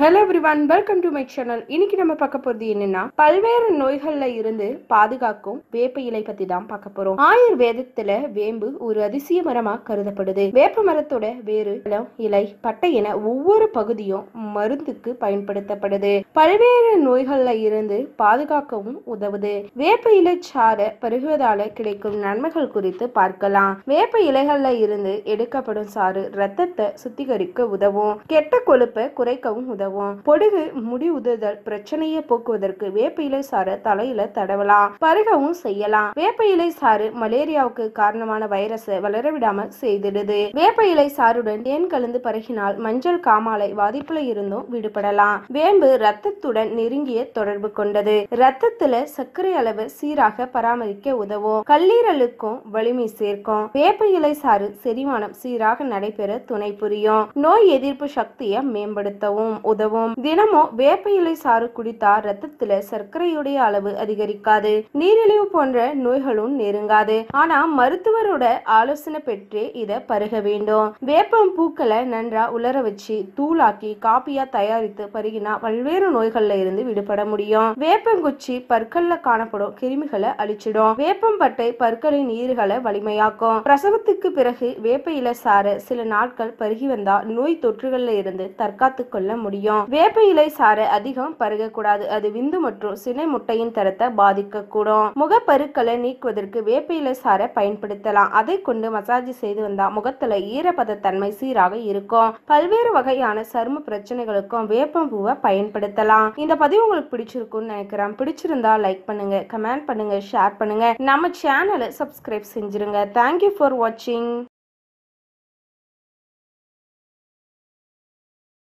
hello everyone welcome to my channel இன்னைக்கு நம்ம பார்க்க போறது என்னன்னா பல்வேறு நோய்கள்ல இருந்து பாதுகாக்கும் வேப்ப இலை பத்தி தான் பார்க்க போறோம் ஆயுர்வேதத்துல வேம்பு ஒரு அதிசய மரமா கருதப்படுது வேப்ப மரத்தோட வேறு இலம், இலை பட்டை என ஒவ்வொரு பகுதியும் மருந்துக்கு பயன்படுத்தப்படுது பல்வேறு நோய்கள்ல இருந்து பாதுகாக்கவும் உதவுது வேப்ப இலை சாறை பருகுவதால கிடைக்கும் நன்மைகள் குறித்து பார்க்கலாம் வேப்ப இலைகள்ல இருந்து எடுக்கப்படும் சாறு ரத்தத்தை சுத்திகரிக்க உதவும் கெட்ட கொழுப்பை குறைக்கவும் உதவும் பொடுகு முடி உதிர்தல் பிரச்சனையை போக்குவதற்கு வேப்ப இலை சாறு தலையில தடவலாம் பருகவும் செய்யலாம் வேப்ப இலை சாறு மலேரியாவுக்கு காரணமான வைரஸை வளர விடாம செய்திடுது வேப்ப இலை சாறுடன் தேன் கலந்து பருகினால் மஞ்சள் காமாலை பாதிப்புல இருந்தும் விடுபடலாம் வேம்பு ரத்தத்துடன் நெருங்கிய தொடர்பு கொண்டது ரத்தத்துல சர்க்கரை அளவு சீராக பராமரிக்க உதவும் கல்லீரலுக்கும் வலிமை சேர்க்கும் வேப்ப இலை சாறு செரிமானம் சீராக நடைபெற துணை புரியும் நோய் எதிர்ப்பு சக்தியை மேம்படுத்தவும் உதவும் தினமும் வேப்ப இலை சாறு குடித்தா ரத்தத்துல சர்க்கரையுடைய அளவு அதிகரிக்காது நீரிழிவு போன்ற நோய்களும் நெருங்காது ஆனா மருத்துவரோட ஆலோசனை பெற்றே இத பருக வேண்டும் வேப்பம் பூக்களை நன்றா உலர வச்சு தூளாக்கி காப்பியா தயாரித்து பருகினா பல்வேறு நோய்கள்ல இருந்து விடுபட முடியும் வேப்பங்குச்சி பற்கள்ல காணப்படும் கிருமிகளை அழிச்சிடும் வேப்பம்பட்டை பற்களின் ஈறுகளை வலிமையாக்கும் பிரசவத்துக்கு பிறகு வேப்ப இலை சாறு சில நாட்கள் பருகி வந்தா நோய் தொற்றுகள்ல இருந்து தற்காத்து கொள்ள முடியும் வேப்ப இலை சாறு அதிகம் பருகக்கூடாது அது விந்து மற்றும் சினை முட்டையின் தரத்தை பாதிக்கக்கூடும் முகப்பருக்களை நீக்குவதற்கு வேப்ப இலை சாறை பயன்படுத்தலாம் அதை கொண்டு மசாஜ் செய்து வந்தா முகத்துல ஈரப்பத தன்மை சீராக இருக்கும் பல்வேறு வகையான சரும பிரச்சனைகளுக்கும் வேப்பம் பூவை பயன்படுத்தலாம் இந்த பதிவு உங்களுக்கு பிடிச்சிருக்கும்னு நினைக்கிறேன் பிடிச்சிருந்தா லைக் பண்ணுங்க கமெண்ட் பண்ணுங்க ஷேர் பண்ணுங்க நம்ம சேனலை சப்ஸ்கிரைப் செஞ்சிருங்க தேங்க்யூ ஃபார் வாட்சிங்